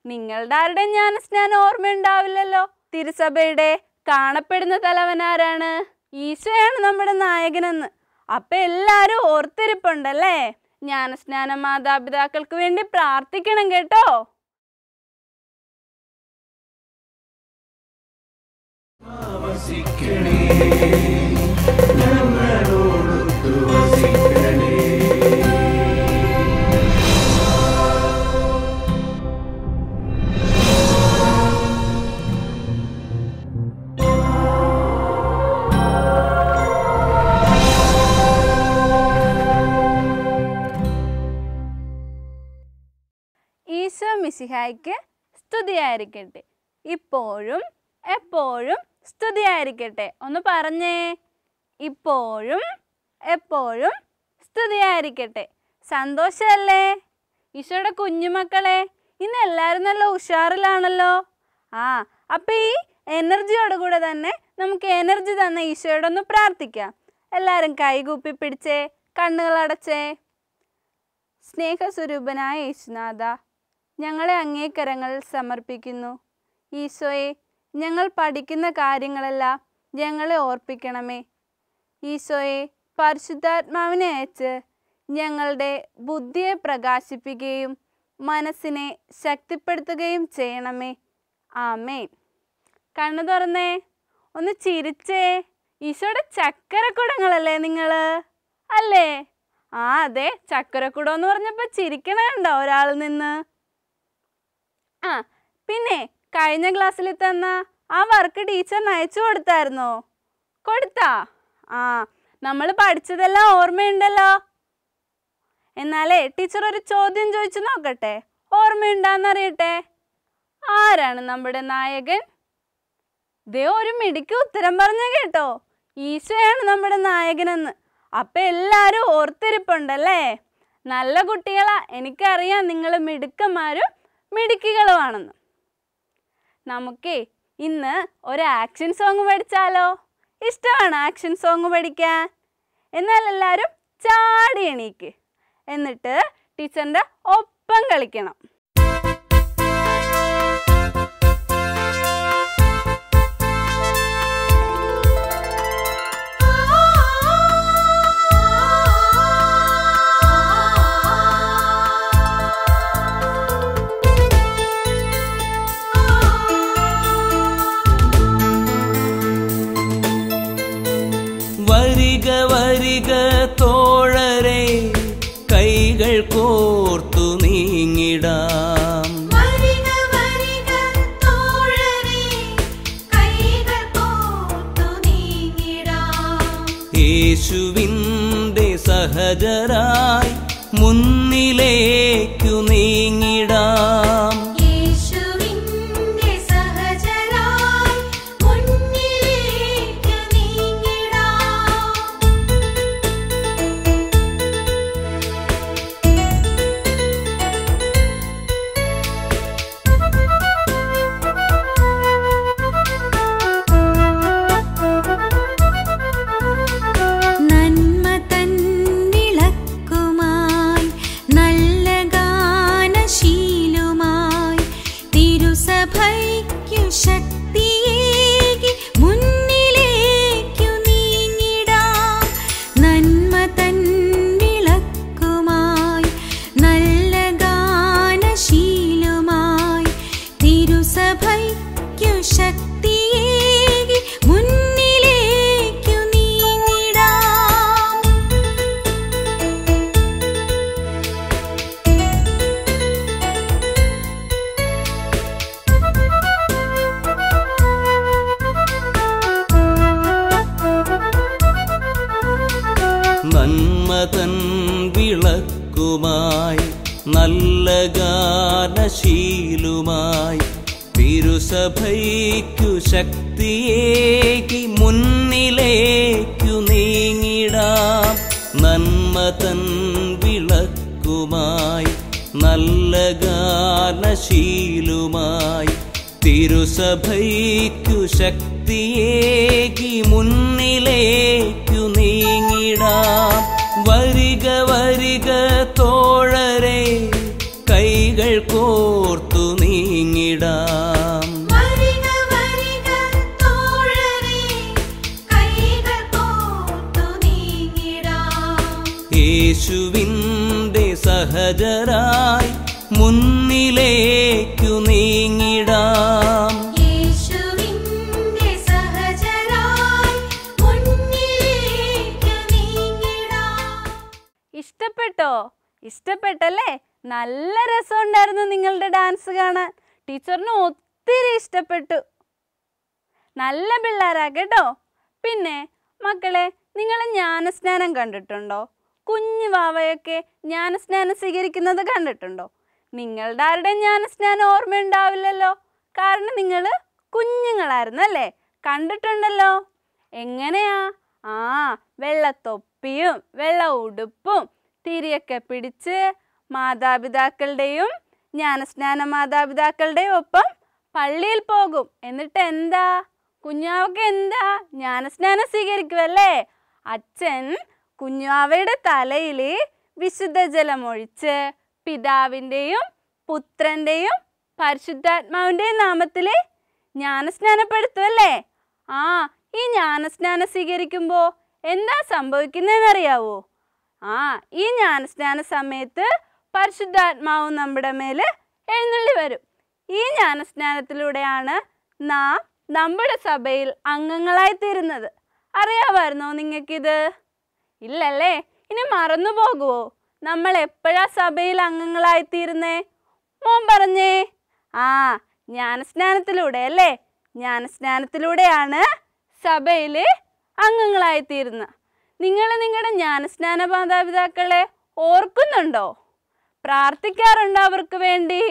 നിങ്ങളുടെ ആരുടെ ജ്ഞാനസ്നാനം ഓർമ്മയുണ്ടാവില്ലല്ലോ തിരുസഭയുടെ കാണപ്പെടുന്ന തലവനാരാണ് ഈശോയാണ് നമ്മുടെ നായകനെന്ന് അപ്പൊ എല്ലാരും ഓർത്തിരിപ്പുണ്ടല്ലേ ജ്ഞാനസ്നാന മാതാപിതാക്കൾക്ക് വേണ്ടി പ്രാർത്ഥിക്കണം കേട്ടോ വസിക്കണേ ഞങ്ങളോടൊത്തു വസിക്കണേ ഈശോ മിശിഹായ്ക്ക് സ്തുതിയായിരിക്കട്ടെ ഇപ്പോഴും എപ്പോഴും സ്തുതിയായിരിക്കട്ടെ ഒന്ന് പറഞ്ഞേ ഇപ്പോഴും എപ്പോഴും സ്തുതിയായിരിക്കട്ടെ സന്തോഷമല്ലേ ഈശോയുടെ കുഞ്ഞുമക്കളെ ഇന്ന് എല്ലാവരും നല്ല ഉഷാറിലാണല്ലോ ആ അപ്പം ഈ എനർജിയോട് കൂടെ തന്നെ നമുക്ക് എനർജി തന്ന ഈശോയോടൊന്ന് പ്രാർത്ഥിക്കാം എല്ലാവരും കൈകൂപ്പി പിടിച്ചേ കണ്ണുകളടച്ചേ സ്നേഹസ്വരൂപനായ യേശുനാഥ ഞങ്ങളെ അങ്ങേക്കരങ്ങളിൽ സമർപ്പിക്കുന്നു ഈശോയെ ഞങ്ങൾ പഠിക്കുന്ന കാര്യങ്ങളെല്ലാം ഞങ്ങളെ ഓർപ്പിക്കണമേ ഈശോയെ പരിശുദ്ധാത്മാവിനെ അയച്ച് ഞങ്ങളുടെ ബുദ്ധിയെ പ്രകാശിപ്പിക്കുകയും മനസ്സിനെ ശക്തിപ്പെടുത്തുകയും ചെയ്യണമേ ആമേൻ കണ്ണു തുറന്നേ ഒന്ന് ചിരിച്ചേ ഈശോയുടെ ചക്കരക്കുടങ്ങളല്ലേ നിങ്ങൾ അല്ലേ ആ അതെ ചക്കരക്കുടം എന്ന് പറഞ്ഞപ്പോൾ ചിരിക്കണുണ്ടോ ഒരാൾ നിന്ന് ആ പിന്നെ കഴിഞ്ഞ ക്ലാസ്സിൽ തന്ന ആ വർക്ക് ടീച്ചറിന് അയച്ചു കൊടുത്തായിരുന്നോ കൊടുത്താ ആ നമ്മൾ പഠിച്ചതെല്ലാം ഓർമ്മയുണ്ടല്ലോ എന്നാലേ ടീച്ചർ ഒരു ചോദ്യം ചോദിച്ചു നോക്കട്ടെ ഓർമ്മയുണ്ടാന്നറിയട്ടെ ആരാണ് നമ്മുടെ നായകൻ ദേ ഒരു മിടിക്ക് ഉത്തരം പറഞ്ഞ കേട്ടോ ഈശോയാണ് നമ്മുടെ നായകനെന്ന് അപ്പൊ എല്ലാരും ഓർത്തിരിപ്പുണ്ടല്ലേ നല്ല കുട്ടികളാ എനിക്കറിയാം നിങ്ങൾ മിടുക്കന്മാരും മിടുക്കികളുമാണെന്ന് നമുക്കേ ഇന്ന് ഒരു ആക്ഷൻ സോങ് പഠിച്ചാലോ ഇഷ്ടമാണ് ആക്ഷൻ സോങ് പഠിക്കാൻ എന്നാൽ എല്ലാവരും ചാടി എണീക്ക് എന്നിട്ട് ടീച്ചറിൻ്റെ ഒപ്പം കളിക്കണം വരിക വരിക തോഴരെ കൈകൾ കോർത്തു നീങ്ങിടാം വരിക വരിക തോഴരേ കൈകൾ കോർത്തു നീങ്ങിടാം യേശുവിൻ്റെ സഹജരായി മുന്നിലേക്കു നീങ്ങിടാം യേശുവിന്റെ സഹചരായി മുന്നിലേക്ക് നീങ്ങിടാം നന്മ തൻ വിളക്കുമായി നല്ല ഗാനശീലുമായി തിരുസഭയ്ക്കു ശക്തിയേകി മുന്നിലേക്കു നീങ്ങിടാം നന്മ തൻ വിളക്കുമായി നല്ല ഗാനശീലുമായി തിരുസഭയ്ക്കു ശക്തിയേകി മുന്നിലേക്കു നീങ്ങിടാം നന്മ തൻ വിളക്കുമായി നല്ല ഗാനശീലുമായി തിരുസഭയ്ക്കു ശക്തിയേകി മുന്നിലേക്കു നീങ്ങിടാം നന്മ തൻ വിളക്കുമായി നല്ല ഗാനശീലുമായി തിരുസഭയ്ക്കു ശക്തിയേകി മുന്നിലേക്കു നീങ്ങിടാം വരിക വരിക തോഴരെ കൈകൾ കോർത്തു നീ മുന്നിലേക്കു നീങ്ങിടാം യേശുവിന്റെ സഹചരായി മുന്നിലേക്ക് നീങ്ങിടാം ഇഷ്ടപ്പെട്ടോ ഇഷ്ടപ്പെട്ടല്ലേ നല്ല രസമുണ്ടായിരുന്നു നിങ്ങളുടെ ഡാൻസ് കാണാൻ ടീച്ചറിന് ഒത്തിരി ഇഷ്ടപ്പെട്ടു നല്ല പിള്ളേരാ കേട്ടോ പിന്നെ മക്കളെ നിങ്ങൾ ജ്ഞാനസ്നാനം കണ്ടിട്ടുണ്ടോ കുഞ്ഞു വാവയൊക്കെ ജ്ഞാനസ്നാനം സ്വീകരിക്കുന്നത് കണ്ടിട്ടുണ്ടോ നിങ്ങളുടെ ആരുടെ ജ്ഞാനസ്നാനം ഓർമ്മയുണ്ടാവില്ലല്ലോ കാരണം നിങ്ങൾ കുഞ്ഞുങ്ങളായിരുന്നു അല്ലേ കണ്ടിട്ടുണ്ടല്ലോ എങ്ങനെയാ ആ വെള്ളത്തൊപ്പിയും വെള്ള ഉടുപ്പും തിരിയൊക്കെ പിടിച്ച് മാതാപിതാക്കളുടെയും ജ്ഞാനസ്നാന മാതാപിതാക്കളുടെയും ഒപ്പം പള്ളിയിൽ പോകും എന്നിട്ട് എന്താ കുഞ്ഞാവക്ക് എന്താ ജ്ഞാനസ്നാനം സ്വീകരിക്കുമല്ലേ അച്ഛൻ കുഞ്ഞാവയുടെ തലയിൽ വിശുദ്ധ ജലമൊഴിച്ച് പിതാവിൻ്റെയും പുത്രൻ്റെയും പരിശുദ്ധാത്മാവിൻ്റെയും നാമത്തിൽ ജ്ഞാനസ്നാനപ്പെടുത്തുമല്ലേ ആ ഈ ജ്ഞാനസ്നാനം സ്വീകരിക്കുമ്പോൾ എന്താ സംഭവിക്കുന്നതെന്നറിയാവോ ആ ഈ ജ്ഞാനസ്നാന സമയത്ത് പരിശുദ്ധാത്മാവ് നമ്മുടെ മേൽ എഴുന്നള്ളി വരും ഈ ജ്ഞാനസ്നാനത്തിലൂടെയാണ് നാം നമ്മുടെ സഭയിൽ അംഗങ്ങളായി തീരുന്നത് അറിയാമായിരുന്നോ നിങ്ങൾക്കിത് ഇല്ലല്ലേ ഇനി മറന്നു പോകുമോ നമ്മൾ എപ്പോഴാ സഭയിൽ അംഗങ്ങളായി തീരുന്നേ മോൻ പറഞ്ഞേ ആ ജ്ഞാനസ്നാനത്തിലൂടെ അല്ലേ ജ്ഞാനസ്നാനത്തിലൂടെയാണ് സഭയിൽ അംഗങ്ങളായി തീരുന്നത് നിങ്ങൾ നിങ്ങളുടെ ജ്ഞാനസ്നാന മാതാപിതാക്കളെ ഓർക്കുന്നുണ്ടോ പ്രാർത്ഥിക്കാറുണ്ടോ അവർക്ക് വേണ്ടി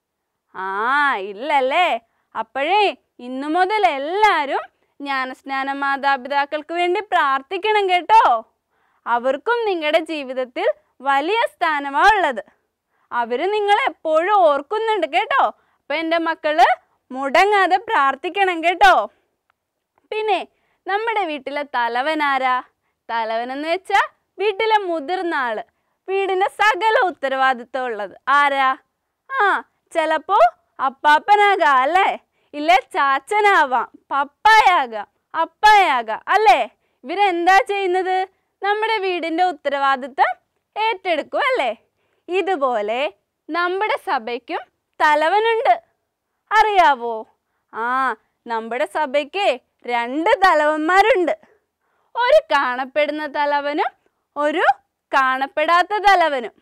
ആ ഇല്ലല്ലേ അപ്പോഴേ ഇന്നു മുതൽ എല്ലാവരും ജ്ഞാനസ്നാന മാതാപിതാക്കൾക്ക് വേണ്ടി പ്രാർത്ഥിക്കണം കേട്ടോ അവർക്കും നിങ്ങളുടെ ജീവിതത്തിൽ വലിയ സ്ഥാനമാണ് ഉള്ളത് അവർ നിങ്ങളെ എപ്പോഴും ഓർക്കുന്നുണ്ട് കേട്ടോ അപ്പം എൻ്റെ മക്കള് മുടങ്ങാതെ പ്രാർത്ഥിക്കണം കേട്ടോ പിന്നെ നമ്മുടെ വീട്ടിലെ തലവനാരാ തലവനെന്ന് വെച്ചാൽ വീട്ടിലെ മുതിർന്ന ആള് വീടിൻ്റെ സകല ഉത്തരവാദിത്വം ഉള്ളത് ആരാ ആ ചിലപ്പോ അപ്പാപ്പനാകാം അല്ലേ ഇല്ലേ ചാച്ചനാവാം പപ്പായാകാം അപ്പായാകാം അല്ലേ ഇവരെന്താ ചെയ്യുന്നത് നമ്മുടെ വീടിൻ്റെ ഉത്തരവാദിത്വം ഏറ്റെടുക്കും അല്ലേ ഇതുപോലെ നമ്മുടെ സഭയ്ക്കും തലവനുണ്ട് അറിയാവോ ആ നമ്മുടെ സഭയ്ക്ക് രണ്ട് തലവന്മാരുണ്ട് ഒരു കാണപ്പെടുന്ന തലവനും ഒരു കാണപ്പെടാത്ത തലവനും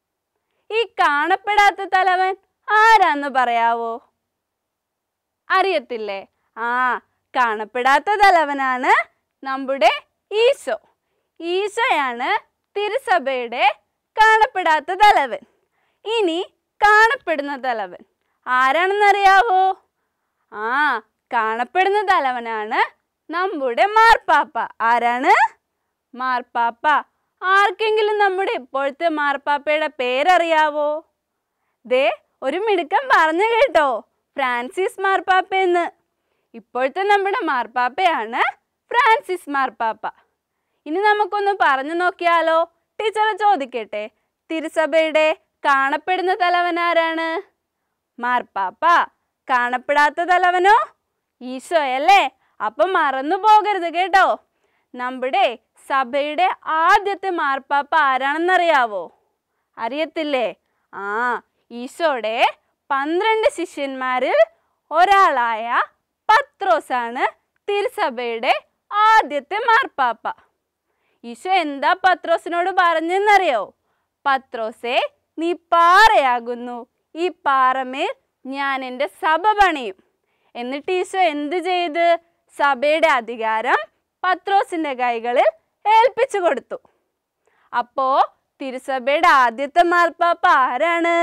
ഈ കാണപ്പെടാത്ത തലവൻ ആരാന്ന് പറയാവോ അറിയത്തില്ലേ ആ കാണപ്പെടാത്ത തലവനാണ് നമ്മുടെ ഈശോ ഈശോയാണ് തിരുസഭയുടെ കാണപ്പെടാത്ത തലവൻ ഇനി കാണപ്പെടുന്ന തലവൻ ആരാണെന്നറിയാവോ ആ കാണപ്പെടുന്ന തലവനാണ് നമ്മുടെ മാർപ്പാപ്പ ആരാണ് മാർപ്പാപ്പ ആർക്കെങ്കിലും നമ്മുടെ ഇപ്പോഴത്തെ മാർപ്പാപ്പയുടെ പേരറിയാവോ ദേ ഒരു മിടുക്കൻ പറഞ്ഞു കേട്ടോ ഫ്രാൻസിസ് മാർപ്പാപ്പ എന്ന് ഇപ്പോഴത്തെ നമ്മുടെ മാർപ്പാപ്പയാണ് ഫ്രാൻസിസ് മാർപ്പാപ്പ ഇനി നമുക്കൊന്ന് പറഞ്ഞു നോക്കിയാലോ ടീച്ചറെ ചോദിക്കട്ടെ തിരുസഭയുടെ കാണപ്പെടുന്ന തലവൻ ആരാണ് മാർപ്പാപ്പ കാണപ്പെടാത്ത തലവനോ ഈശോയല്ലേ അപ്പം മറന്നു പോകരുത് കേട്ടോ നമ്മുടെ സഭയുടെ ആദ്യത്തെ മാർപ്പാപ്പ ആരാണെന്നറിയാവോ അറിയത്തില്ലേ ആ ഈശോയുടെ പന്ത്രണ്ട് ശിഷ്യന്മാരിൽ ഒരാളായ പത്രോസാണ് തിരുസഭയുടെ ആദ്യത്തെ മാർപ്പാപ്പ ഈശോ എന്താ പത്രോസിനോട് പറഞ്ഞെന്നറിയോ പത്രോസേ നീ പാറയാകുന്നു ഈ പാറമേൽ ഞാൻ എൻ്റെ സഭ പണിയും എന്നിട്ട് ഈശോ എന്ത് ചെയ്ത് സഭയുടെ അധികാരം പത്രോസിൻ്റെ കൈകളിൽ ഏൽപ്പിച്ചു കൊടുത്തു അപ്പോ തിരുസഭയുടെ ആദ്യത്തെ മാർപ്പാപ്പ ആരാണ്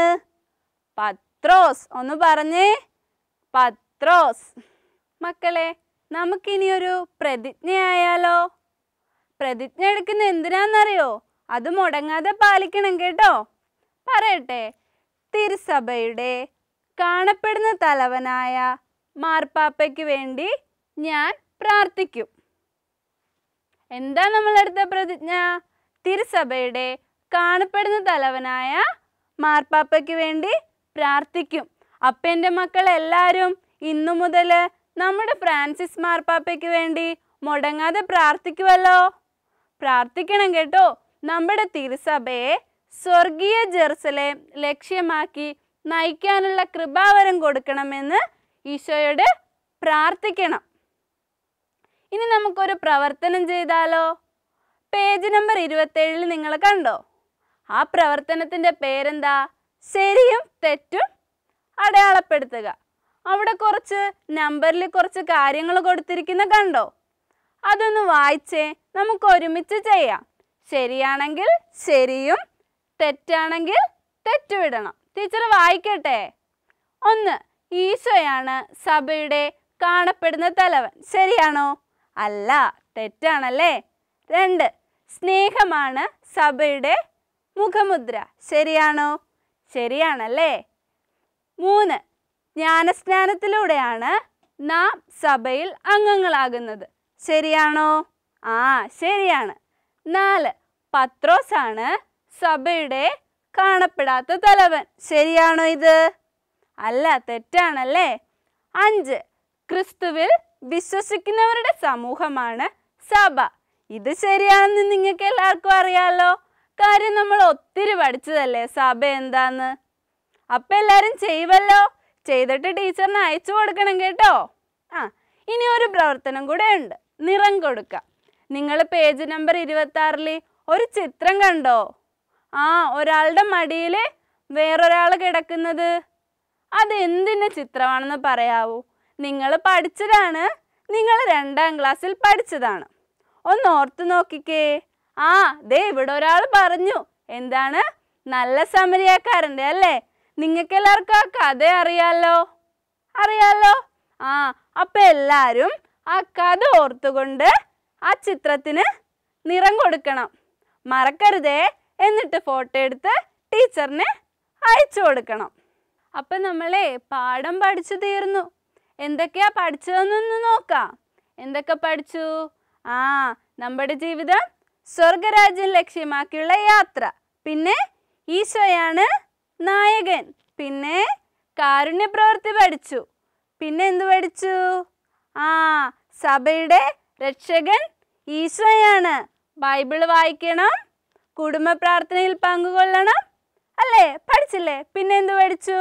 പത്രോസ് ഒന്ന് പറഞ്ഞേ പത്രോസ് മക്കളെ നമുക്കിനി ഒരു പ്രതിജ്ഞയായാലോ പ്രതിജ്ഞ എടുക്കുന്ന എന്തിനാന്നറിയോ അത് മുടങ്ങാതെ പാലിക്കണം കേട്ടോ പറയട്ടെ തിരുസഭയുടെ കാണപ്പെടുന്ന തലവനായ മാർപ്പാപ്പയ്ക്ക് വേണ്ടി ഞാൻ പ്രാർത്ഥിക്കും എന്താ നമ്മളെടുത്ത പ്രതിജ്ഞ തിരുസഭയുടെ കാണപ്പെടുന്ന തലവനായ മാർപ്പാപ്പയ്ക്ക് വേണ്ടി പ്രാർത്ഥിക്കും അപ്പം എൻ്റെ മക്കൾ എല്ലാവരും ഇന്നു മുതൽ നമ്മുടെ ഫ്രാൻസിസ് മാർപ്പാപ്പയ്ക്ക് വേണ്ടി മുടങ്ങാതെ പ്രാർത്ഥിക്കുമല്ലോ പ്രാർത്ഥിക്കണം കേട്ടോ നമ്മുടെ തിരുസഭയെ സ്വർഗീയ ജെറുസലേം ലക്ഷ്യമാക്കി നയിക്കാനുള്ള കൃപാവരം കൊടുക്കണമെന്ന് ഈശോയോട് പ്രാർത്ഥിക്കണം ഇനി നമുക്കൊരു പ്രവർത്തനം ചെയ്താലോ പേജ് നമ്പർ ഇരുപത്തേഴിൽ നിങ്ങൾ കണ്ടോ ആ പ്രവർത്തനത്തിൻ്റെ പേരെന്താ ശരിയും തെറ്റും അടയാളപ്പെടുത്തുക അവിടെ കുറച്ച് നമ്പറിൽ കുറച്ച് കാര്യങ്ങൾ കൊടുത്തിരിക്കുന്ന കണ്ടോ അതൊന്ന് വായിച്ചേ നമുക്ക് ഒരുമിച്ച് ചെയ്യാം ശരിയാണെങ്കിൽ ശരിയും തെറ്റാണെങ്കിൽ തെറ്റുവിടണം ടീച്ചർ വായിക്കട്ടെ ഒന്ന് ഈശോയാണ് സഭയുടെ കാണപ്പെടുന്ന തലവൻ ശരിയാണോ അല്ല തെറ്റാണല്ലേ രണ്ട് സ്നേഹമാണ് സഭയുടെ മുഖമുദ്ര ശരിയാണോ ശരിയാണല്ലേ മൂന്ന് ജ്ഞാനസ്നാനത്തിലൂടെയാണ് നാം സഭയിൽ അംഗങ്ങളാകുന്നത് ശരിയാണോ ആ ശരിയാണ് നാല് പത്രോസാണ് സഭയുടെ കാണപ്പെടാത്ത തലവൻ ശരിയാണോ ഇത് അല്ല തെറ്റാണല്ലേ അഞ്ച് ക്രിസ്തുവിൽ വിശ്വസിക്കുന്നവരുടെ സമൂഹമാണ് സഭ ഇത് ശരിയാണെന്ന് നിങ്ങൾക്ക് എല്ലാവർക്കും അറിയാലോ കാര്യം നമ്മൾ ഒത്തിരി പഠിച്ചതല്ലേ സഭ എന്താന്ന് അപ്പം എല്ലാവരും ചെയ്യുമല്ലോ ചെയ്തിട്ട് ടീച്ചറിന് അയച്ചു കൊടുക്കണം കേട്ടോ ആ ഇനി ഒരു പ്രവർത്തനം കൂടെ ഉണ്ട് നിറം കൊടുക്കാം നിങ്ങൾ പേജ് നമ്പർ ഇരുപത്തി ആറിൽ ഒരു ചിത്രം കണ്ടോ ആ ഒരാളുടെ മടിയിൽ വേറൊരാൾ കിടക്കുന്നത് അത് എന്തിൻ്റെ ചിത്രമാണെന്ന് പറയാവൂ നിങ്ങൾ പഠിച്ചതാണ് നിങ്ങൾ രണ്ടാം ക്ലാസ്സിൽ പഠിച്ചതാണ് ഒന്ന് ഓർത്ത് നോക്കിക്കേ ആ ദേ ഇവിടെ ഒരാൾ പറഞ്ഞു എന്താണ് നല്ല സമരിയാക്കാരൻ്റെ അല്ലേ നിങ്ങൾക്ക് എല്ലാവർക്കും ആ കഥ അറിയാലോ അറിയാലോ ആ അപ്പൊ എല്ലാവരും ആ കഥ ഓർത്തുകൊണ്ട് ആ ചിത്രത്തിന് നിറം കൊടുക്കണം മറക്കരുതേ എന്നിട്ട് ഫോട്ടോ എടുത്ത് ടീച്ചറിന് അയച്ചു കൊടുക്കണം അപ്പം നമ്മളെ പാഠം പഠിച്ചു തീർന്നു എന്തൊക്കെയാ പഠിച്ചതെന്നൊന്ന് നോക്കാം എന്തൊക്കെ പഠിച്ചു ആ നമ്മുടെ ജീവിതം സ്വർഗരാജ്യം ലക്ഷ്യമാക്കിയുള്ള യാത്ര പിന്നെ ഈശോയാണ് നായകൻ പിന്നെ കാരുണ്യ പ്രവൃത്തി പഠിച്ചു പിന്നെ എന്ത് പഠിച്ചു ആ സഭയുടെ രക്ഷകൻ ഈശോയാണ് ബൈബിൾ വായിക്കണം കുടുംബ പ്രാർത്ഥനയിൽ പങ്കുകൊള്ളണം അല്ലേ പഠിച്ചില്ലേ പിന്നെ എന്ത് പഠിച്ചു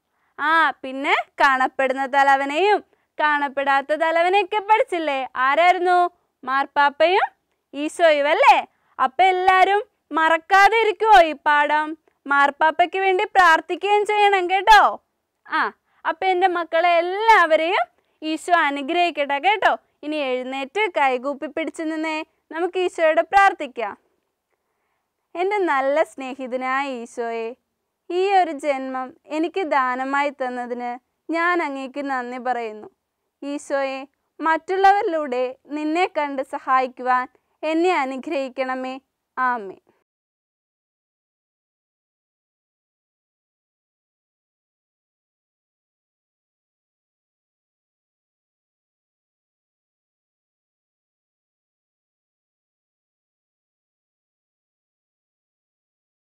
ആ പിന്നെ കാണപ്പെടുന്ന തലവനെയും കാണപ്പെടാത്ത തലവനെയൊക്കെ പഠിച്ചില്ലേ ആരായിരുന്നു മാർപ്പാപ്പയും ഈശോയും അല്ലേ അപ്പൊ എല്ലാരും മറക്കാതെ ഇരിക്കുവോ ഈ പാഠം മാർപ്പാപ്പയ്ക്ക് വേണ്ടി പ്രാർത്ഥിക്കുകയും ചെയ്യണം കേട്ടോ ആ അപ്പൊ എൻ്റെ മക്കളെ എല്ലാവരെയും ഈശോ അനുഗ്രഹിക്കട്ടെ കേട്ടോ ഇനി എഴുന്നേറ്റ് കൈകൂപ്പി പിടിച്ചു നിന്നേ നമുക്ക് ഈശോയോട് പ്രാർത്ഥിക്കാം എൻ്റെ നല്ല സ്നേഹിതനായ ഈശോയെ ഈ ഒരു ജന്മം എനിക്ക് ദാനമായി തന്നതിന് ഞാൻ അങ്ങേക്ക് നന്ദി പറയുന്നു ഈശോയെ മറ്റുള്ളവരിലൂടെ നിന്നെ കണ്ട് സഹായിക്കുവാൻ എന്നെ അനുഗ്രഹിക്കണമേ ആമേ